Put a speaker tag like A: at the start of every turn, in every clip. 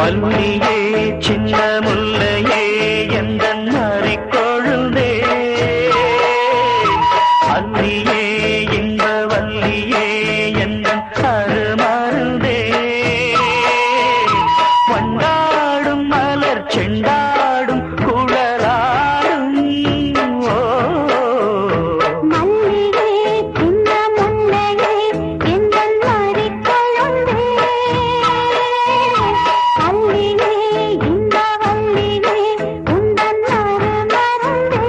A: மல்லியே சின்ன முல்லையே எந்த கொழுந்தே அல்லியே இன்ப வல்லியே எந்த அருமருந்தே வண்டாடும் மலர் செண்டாடும் குழலாடும் ஓ
B: மல்லிகை சின்ன முல்லையே எந்தன் மறிக்கொழுந்தே அல்லியே இந்த வல்லியே உந்தன் அருமருந்தே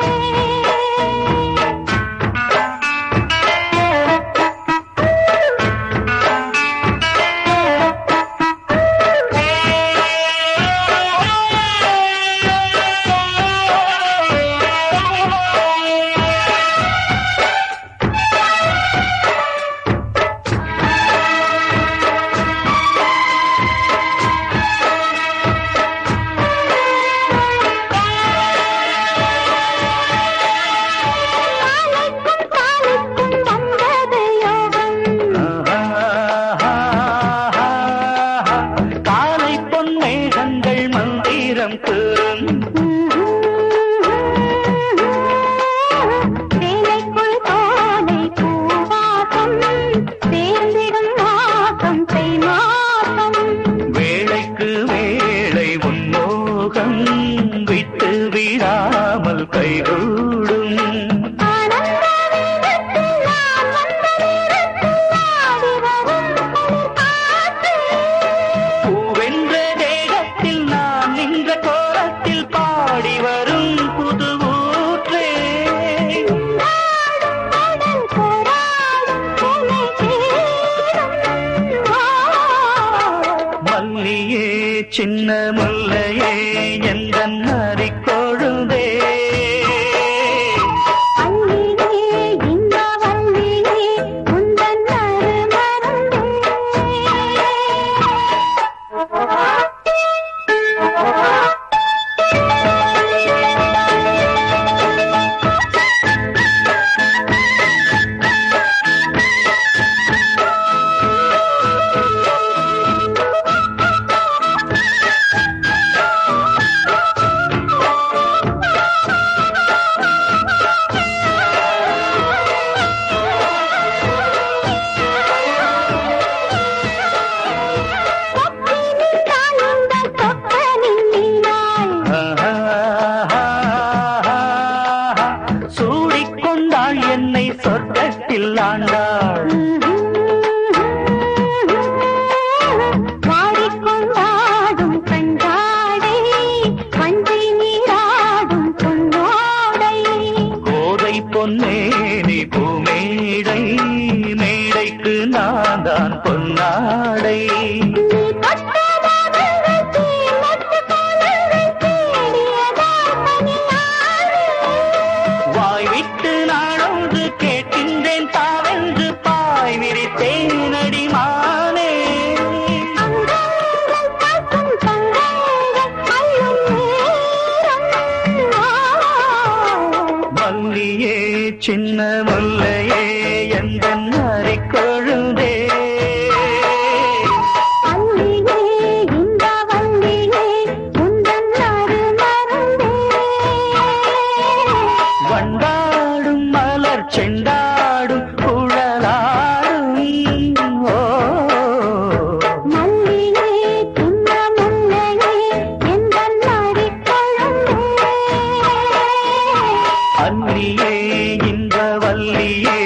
B: காலைக்கும் காலைக்கும் வந்தது யோகம்
A: காலை பொன்மேகங்கள் மந்திரம் கூறும்
B: வேலைக்குள் தோலை பூவாசம் சேர்ந்திடும் மாசம் தை மாசம்
A: வேளைக்கு வேளை உன்மோகம் விட்டு விடாமல் கைகூடும்
B: ஆனந்த வேகத்தில் நான் வந்த நேரத்தில் ஆடி வரும் குளிர் காற்று
A: பூவென்ற தேகத்தில் நான் நின்ற கோலத்தில் பாடி வரும் புது ஊற்றே
B: நாடும் கடல் போராடும் உனை சேரும்
A: மல்லியே சின்ன முல்லையே எந்த கொழுந்தே
B: அல்லியே இந்த வல்லியே உந்தன் அருமருந்தே இந்த சொப்பனின் நீனாய்
A: சூடிக்கொண்டாள் என்னை சொர்க்கத்தில் ஆண்டாள்
B: வாடிக்கொண்டாடும் கண்டாடை வஞ்சி நீராடும் பொன்னோடை
A: கோதை பொன்னேனி பூமேடை மேடைக்கு நான் தான் பொன்னாடை
B: நீ தொட்டதாகங்கள் தீமத்து கோலங்கள் தேடியதால் பனியாறு
A: வாய் விட்டு நாடொன்று கேட்கின்றேன் தாவென்று பாய் விரித்தேன் அடிமானே
B: அங்கங்கள் காக்கும் தங்கங்கள் அள்ளும் நேரம்
A: மல்லியே சின்ன முல்லையே எந்த கொழுந்தே
B: அல்லியே இந்த வல்லியே உந்தன் அருமருந்தே
A: வண்டாடும் மலர் செண்டாடும் குழலாடும் ஓ
B: மல்லியே சின்ன முல்லையே எந்தன் மறிக்கொழுந்தே
A: அன்னியே இந்த வல்லியே